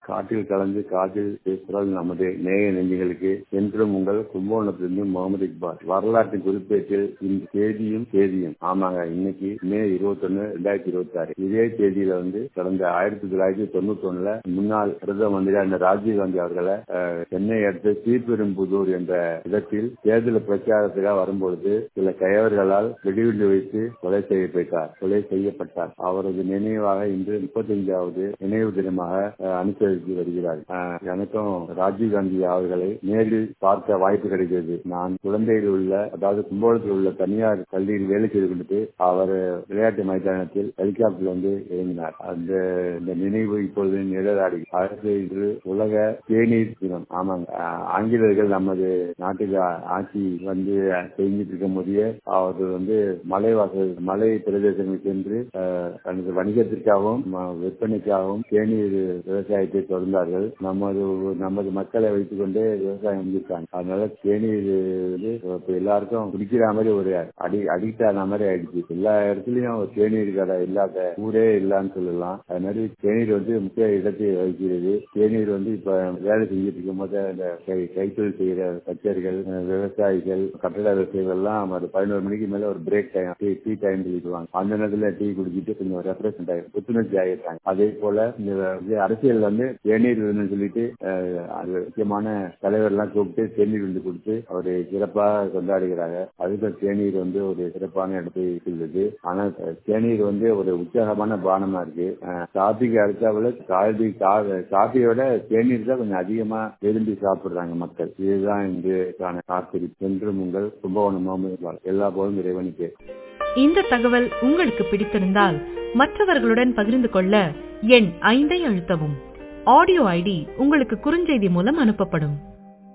காற்றில் கலந்து காற்றில் பேசுகிறால் நமது நேய நெஞ்சுகளுக்கு என்றும் உங்கள் கும்பகோணத்திலிருந்து முகமது இக்பால் வரலாற்றின் குறிப்பேட்டில் இந்த தேதியும் தேதியும் ஆமாங்க இன்னைக்கு மே இருபத்தி ஒன்னு ரெண்டாயிரத்தி இருபத்தி ஆறு இதே தேதியில வந்து கடந்த ஆயிரத்தி தொள்ளாயிரத்தி தொண்ணூத்தி ஒண்ணுல முன்னாள் பிரதம மந்திரி அந்த ராஜீவ் காந்தி அவர்களை அஹ், சென்னை அடுத்த ஸ்ரீபெரும்புதூர் என்ற இடத்தில் தேர்தல் பிரச்சாரத்துக்காக வரும்பொழுது சில கயவர்களால் வெடிகுண்டு வைத்து கொலை செய்யப்பட்டார் கொலை செய்யப்பட்டார் அவரது நினைவாக இன்று முப்பத்தஞ்சாவது நினைவு தினமாக அஹ், அனுசரித்து வருகிறார் அஹ், எனக்கும் ராஜீவ் காந்தி அவர்களை நேரில் பார்க்க வாய்ப்பு கிடைக்கிறது நான் குழந்தையில் உள்ள அதாவது கும்பகோணத்தில் உள்ள தனியார் கல்வியில் வேலை செய்து கொண்டு அவர் விளையாட்டு மைதானத்தில் ஹெலிகாப்டர் வந்து இறங்கினார் அந்த இந்த நினைவு இப்பொழுது நிழலாடி அடுத்து இன்று உலக தேநீர் தினம் ஆமாங்க அஹ், ஆங்கிலேயர்கள் நமது நாட்டில் ஆட்சி வந்து செஞ்சிட்டு இருக்கும் போதே அவர் வந்து மலைவாசல் மலை பிரதேசங்களுக்கு சென்று அஹ், தனது வணிகத்திற்காகவும் ம- விற்பனைக்காகவும் தேநீர் விவசாயத்தை தொடர்ந்தார்கள் நமது நமது மக்களை வைத்துக் கொண்டே விவசாயம் செஞ்சிருக்காங்க அதனால தேநீர் வந்து இப்ப எல்லாருக்கும் குடிக்கிற மாதிரி ஒரு அடி அடிக்ட் ஆன மாதிரி ஆயிடுச்சு எல்லா இடத்துலயும் ஒரு தேநீர் கடை இல்லாத ஊரே இல்லன்னு சொல்லலாம் அது மாதிரி தேநீர் வந்து முக்கிய இடத்தை வகிக்கிறது தேநீர் வந்து இப்ப வேலை செஞ்சுட்டு இருக்கும் போது அந்த கை- கைத்தொழில் செய்யற கச்சேரிகள் அஹ், விவசாயிகள் கட்டட விவசாயிகள் எல்லாம் ஒரு பதினோரு மணிக்கு மேல ஒரு break time tea tea time சொல்லிடுவாங்க அந்த நேரத்துல டீ குடிச்சிட்டு கொஞ்சம் ரெப்ரசன்ட் ஆகி புத்துணர்ச்சி ஆகிட்டாங்க அதே போல இந்த இது அரசியல் வந்து தேநீர் விருதுன்னு சொல்லிட்டு அஹ், அது முக்கியமான தலைவர் எல்லாம் கூப்பிட்டு தேநீர் விருந்து கொடுத்து அவர் சிறப்பாக கொண்டாடுகிறாங்க அதுக்கு தேநீர் வந்து ஒரு சிறப்பான இடத்தை உள்ளது ஆனா அஹ், தேநீர் வந்து ஒரு உற்சாகமான பானமா இருக்கு அஹ், காபிக்கு அடுத்தாப்புல காபி கா- காபியோட தேநீர் தான் கொஞ்சம் அதிகமா விரும்பி சாப்பிடுறாங்க மக்கள் இதுதான் இன்றைக்கான காத்திரி என்றும் உங்கள் கும்பகோணம் முகமது இக்பால். எல்லா போலும் இறைவனுக்கு இந்த தகவல் உங்களுக்கு பிடித்திருந்தால் மற்றவர்களுடன் பகிர்ந்து கொள்ள எண் ஐந்தை அழுத்தவும் ஆடியோ ஐடி உங்களுக்கு குறுஞ்செய்தி மூலம் அனுப்பப்படும்